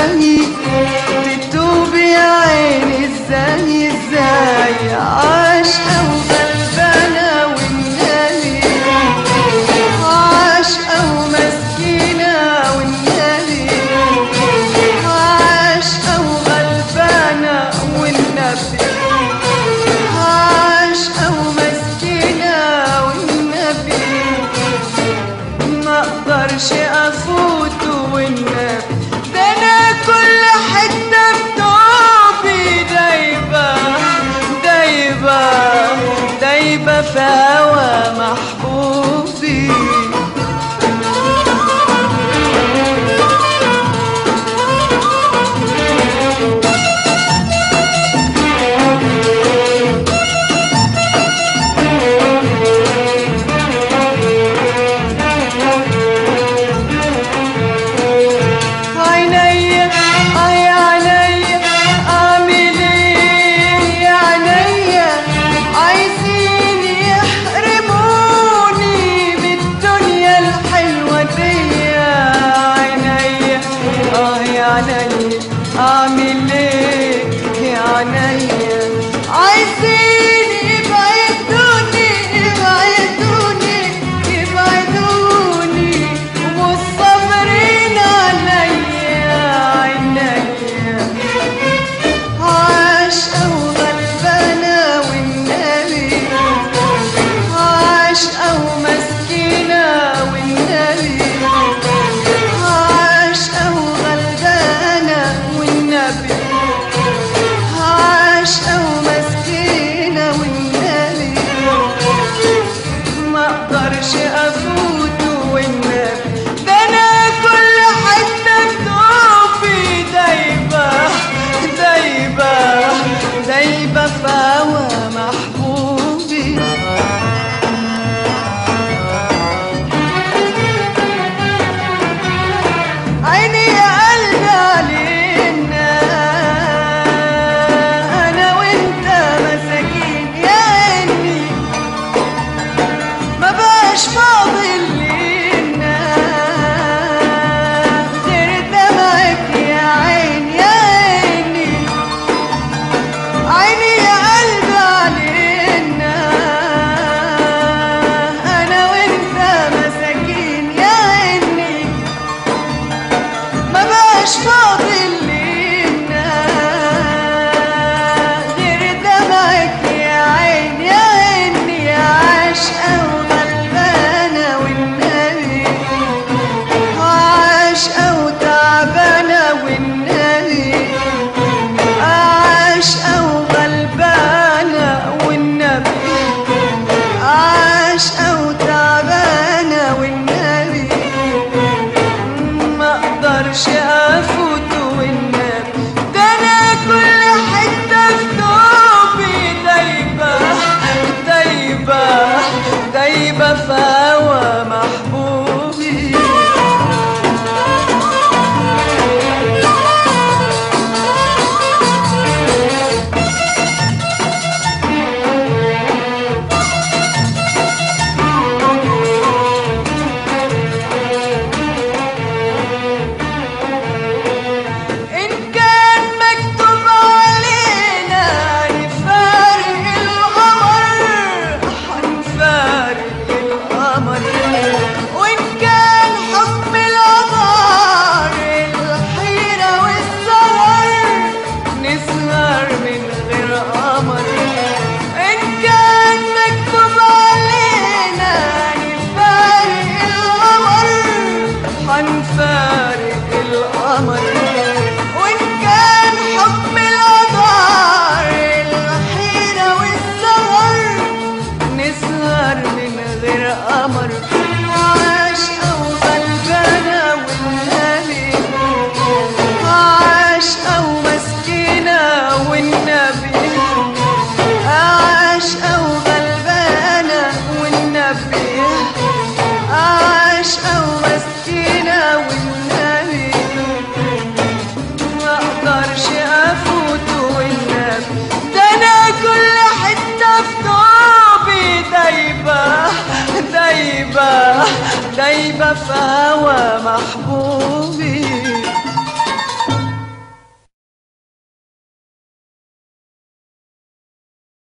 ازاي تتوب يا عيني ازاي ازاي عاشقة وغلبانة والنبي عاشقة ومسكينة والنبي عاشقة وغلبانة والنبي عاشقة ومسكينة والنبي ما اقدرش افوت والنبي ده انا كل حته بتوبي دايبه دايبه دايبه في هوا محبوبي عينيا اي عينيا اعمل ايه يا عينيا عايزين يحرموني بالدنيا الحلوه دي عينيا اه يا عينيا اعمل ايه يا عينيا عايزين يبعدوني يبعدوني يبعدوني والصابرين عليا عينيا عاشقة وغلبانة والنبي عاشقة ومسكينة والنبي عاشقة وغلبانة والنبي عاشقة ومسكينة والنبي ما اقدرش افوت والنبي ده انا كل حته بتوفي دايبه دايبه دايبه في هوا محبوبي عيني يا قلبي علينا انا وانت مساكين يا عيني ما بقاش فاضل لينا غير دمعك يا عين يا عيني عيني يا قلبي علينا انا وانت مساكين يا عيني ما بقاش فاضل لينا غير دمعك يا عين يا عيني يا عاشقة وغلبانة والنبي عاشقة وتعبانة والنبي عاشقة وغلبانة والنبي عاشقة وتعبانة والنبي ما اقدرش افوت والنبي ده انا كل حته في ثوبي دايبه دايبه دايبه في هوا محبوبي إن كان مكتوب علينا نفارق القمر هنفارق القمر وإن كان حكم القمر الحيرة والسهر نسهر من غير قمر إن كان مكتوب علينا نفارق القمر هنفارق القمر وإن كان حكم القمر الحيرة والسهر نسهر من غير قمر عاشقة وغلبانة والنبي عاشقة ومسكينة والنبي عاشقة وغلبانة والنبي عاشقة ومسكينة والنبي ما اقدرش افوت والنبي ده انا كل حتة في ثوبي دايبة دايبة دايبة في هوا محبوبي